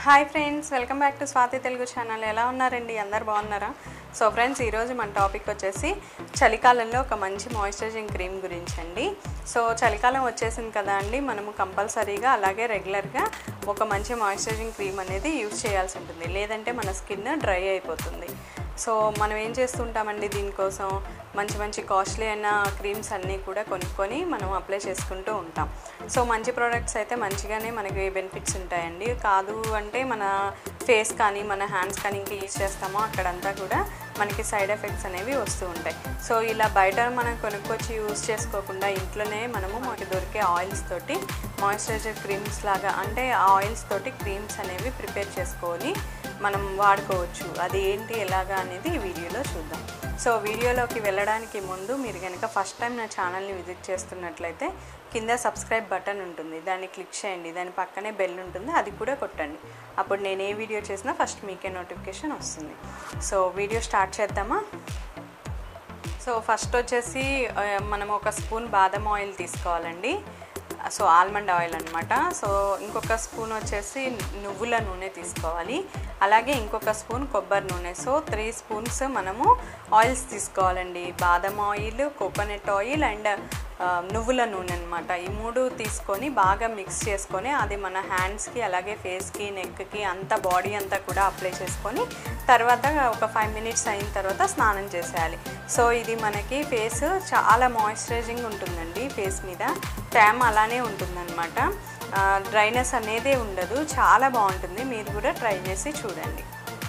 hi friends welcome back to Swathi Telugu channel ఎలా ఉన్నారండి అందరు బాగున్నారా సో ఫ్రెండ్స్ ఈరోజు మన టాపిక్ వచ్చేసి చలికాలంలో ఒక మంచి మాయిశ్చరైజింగ్ క్రీమ్ గురించి అండి సో చలికాలం వచ్చేసింది కదా అండి మనము కంపల్సరీగా అలాగే రెగ్యులర్గా ఒక మంచి మాయిశ్చరైజింగ్ క్రీమ్ అనేది యూజ్ చేయాల్సి ఉంటుంది లేదంటే మన స్కిన్ డ్రై అయిపోతుంది సో మనం ఏం చేస్తుంటామండి దీనికోసం మంచి మంచి కాస్ట్లీ అయిన క్రీమ్స్ అన్నీ కూడా కొనుక్కొని మనం అప్లై చేసుకుంటూ ఉంటాం సో మంచి ప్రోడక్ట్స్ అయితే మంచిగానే మనకి బెనిఫిట్స్ ఉంటాయండి కాదు అంటే మన ఫేస్ కానీ మన హ్యాండ్స్ కానీ ఇంకా యూజ్ చేస్తామో అక్కడంతా కూడా మనకి సైడ్ ఎఫెక్ట్స్ అనేవి వస్తూ ఉంటాయి సో ఇలా బయట మనం కొనుక్కొచ్చి యూజ్ చేసుకోకుండా ఇంట్లోనే మనము మనకి దొరికే ఆయిల్స్ తోటి మాయిశ్చరైజర్ క్రీమ్స్ లాగా అంటే ఆ ఆయిల్స్ తోటి క్రీమ్స్ అనేవి ప్రిపేర్ చేసుకొని మనం వాడుకోవచ్చు అది ఏంటి ఎలాగా అనేది ఈ వీడియోలో చూద్దాం సో వీడియోలోకి వెళ్ళడానికి ముందు మీరు కనుక ఫస్ట్ టైం నా ఛానల్ని విజిట్ చేస్తున్నట్లయితే కింద సబ్స్క్రైబ్ బటన్ ఉంటుంది దాన్ని క్లిక్ చేయండి దాని పక్కనే బెల్ ఉంటుంది అది కూడా కొట్టండి అప్పుడు నేను ఏ వీడియో చేసినా ఫస్ట్ మీకే నోటిఫికేషన్ వస్తుంది సో వీడియో స్టార్ట్ చేద్దామా సో ఫస్ట్ వచ్చేసి ఆ, మనం ఒక స్పూన్ బాదం ఆయిల్ తీసుకోవాలండి సో ఆల్మండ్ ఆయిల్ అనమాట సో ఇంకొక స్పూన్ వచ్చేసి నువ్వుల నూనె తీసుకోవాలి అలాగే ఇంకొక స్పూన్ కొబ్బరి నూనె సో త్రీ స్పూన్స్ మనము ఆయిల్స్ తీసుకోవాలండి బాదం ఆయిల్ కోకోనట్ ఆయిల్ అండ్ ఆ, నువ్వుల నూనె అనమాట ఈ మూడు తీసుకొని బాగా మిక్స్ చేసుకొని అది మన హ్యాండ్స్కి అలాగే ఫేస్కి నెక్కి అంతా బాడీ అంతా కూడా అప్లై చేసుకొని తర్వాత ఒక ఫైవ్ మినిట్స్ అయిన తర్వాత స్నానం చేసేయాలి సో ఇది మనకి ఫేస్ చాలా మాయిశ్చరైజింగ్ ఉంటుందండి ఫేస్ మీద ట్యామ్ అలానే ఉంటుందన్నమాట డ్రైనెస్ అనేది ఉండదు చాలా బాగుంటుంది మీరు కూడా ట్రై చేసి చూడండి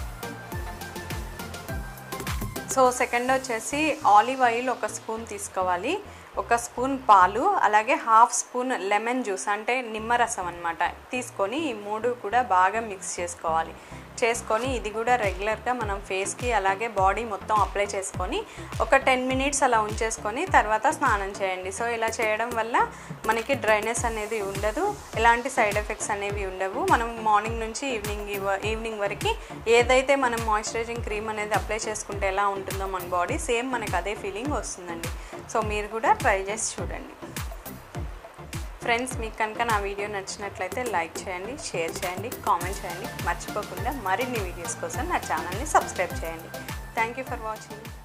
సో సెకండ్ వచ్చేసి ఆలివ్ ఆయిల్ ఒక స్పూన్ తీసుకోవాలి ఒక స్పూన్ పాలు అలాగే హాఫ్ స్పూన్ లెమన్ జ్యూస్ అంటే నిమ్మరసం అనమాట తీసుకొని ఈ మూడు కూడా బాగా మిక్స్ చేసుకోవాలి చేసుకొని ఇది కూడా రెగ్యులర్గా మనం ఫేస్కి అలాగే బాడీ మొత్తం అప్లై చేసుకొని ఒక టెన్ మినిట్స్ అలా ఉంచేసుకొని తర్వాత స్నానం చేయండి సో ఇలా చేయడం వల్ల మనకి డ్రైనెస్ అనేది ఉండదు ఎలాంటి సైడ్ ఎఫెక్ట్స్ అనేవి ఉండవు మనం మార్నింగ్ నుంచి ఈవినింగ్ ఈవినింగ్ వరకు ఏదైతే మనం మాయిశ్చరైజింగ్ క్రీమ్ అనేది అప్లై చేసుకుంటే ఎలా ఉంటుందో మన బాడీ సేమ్ మనకు అదే ఫీలింగ్ వస్తుందండి సో మీరు కూడా ట్రై చేసి చూడండి ఫ్రెండ్స్ మీకు కనుక నా వీడియో నచ్చినట్లయితే లైక్ చేయండి షేర్ చేయండి కామెంట్ చేయండి మర్చిపోకుండా మరిన్ని వీడియోస్ కోసం నా ఛానల్ని సబ్స్క్రైబ్ చేయండి థ్యాంక్ యూ ఫర్ వాచింగ్